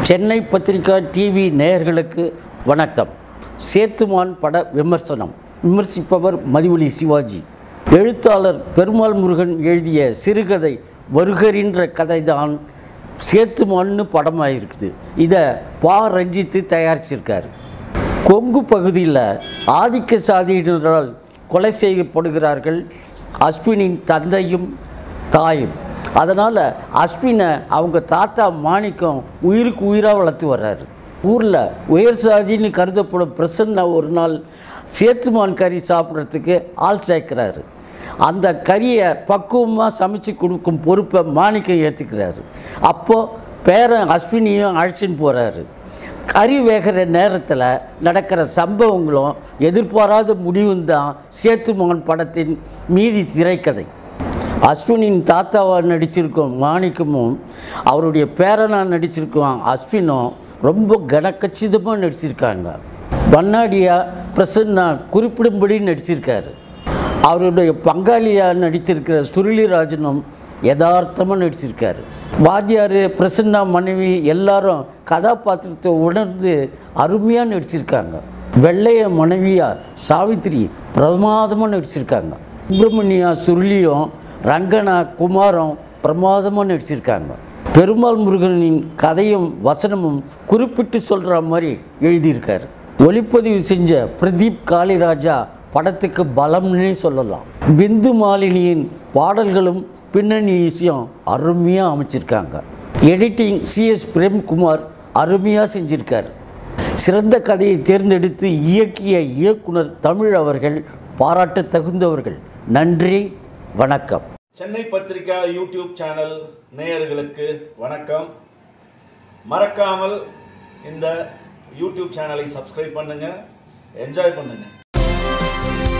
Chennai பத்திரிகா TV நேயர்களுக்கு வணக்கம் சேத்துமான் பட விமர்சனம் விமர்சிப்பவர் மதிவொலி சிவாஜி எழுத்தாளர் பெருமாள் முருகன் எழுதிய சிறுகதை வருகரின்ற கதைதான் சேத்துமான்னு படமாக இருக்குது இதை பா ரஞ்சித்து தயாரிச்சிருக்காரு கொங்கு பகுதியில் ஆதிக்க சாதியினரால் கொலை செய்யப்படுகிறார்கள் அஸ்வினின் தந்தையும் தாயும் அதனால் அஸ்வினை அவங்க தாத்தா மாணிக்கம் உயிருக்கு உயிராக வளர்த்து வர்றாரு ஊரில் உயர் சாதின்னு கருதப்படும் பிரசன்னா ஒரு நாள் சேத்துமான் கறி சாப்பிட்றதுக்கு ஆள் சேர்க்கிறாரு அந்த கறியை பக்குவமாக சமைச்சு கொடுக்கும் பொறுப்பை மாணிக்கம் ஏற்றுக்கிறாரு அப்போது பேரன் அஸ்வினியும் அழைச்சின்னு போகிறாரு கறி வேகிற நேரத்தில் நடக்கிற சம்பவங்களும் எதிர்பாராத முடிவும் தான் சேத்துமோகன் படத்தின் மீதி திரைக்கதை அஸ்வினின் தாத்தாவாக நடிச்சிருக்கோம் மாணிக்கமும் அவருடைய பேரனாக நடிச்சிருக்கோம் அஸ்வினும் ரொம்ப கனக்கச்சிதமாக நடிச்சிருக்காங்க பன்னாடியா பிரசன்னா குறிப்பிடும்படி நடிச்சிருக்காரு அவருடைய பங்காளியாக நடிச்சிருக்கிற சுருளிராஜனும் யதார்த்தமாக நடிச்சிருக்காரு வாத்தியார் பிரசன்னா மனைவி எல்லாரும் கதாபாத்திரத்தை உணர்ந்து அருமையாக நடிச்சிருக்காங்க வெள்ளைய மனைவியா சாவித்திரி பிரமாதமாக நடிச்சிருக்காங்க சுப்பிரமணியா சுருளியும் ரங்கனா குமாரம் பிரமாதமாக நடிச்சிருக்காங்க பெருமாள் முருகனின் கதையும் வசனமும் குறிப்பிட்டு சொல்கிற மாதிரி எழுதியிருக்காரு ஒளிப்பதிவு செஞ்ச பிரதீப் காளிராஜா படத்துக்கு பலம்னே சொல்லலாம் பிந்து மாலினியின் பாடல்களும் பின்னணி இசையும் அருமையாக அமைச்சிருக்காங்க எடிட்டிங் சிஎஸ் பிரேம்குமார் அருமையாக செஞ்சிருக்கார் சிறந்த கதையை தேர்ந்தெடுத்து இயக்கிய இயக்குனர் தமிழ் அவர்கள் பாராட்ட தகுந்தவர்கள் நன்றி வணக்கம் சென்னை பத்திரிகா யூடியூப் சேனல் நேயர்களுக்கு வணக்கம் மறக்காமல் இந்த யூடியூப் சேனலை சப்ஸ்கிரைப் பண்ணுங்க என்ஜாய் பண்ணுங்க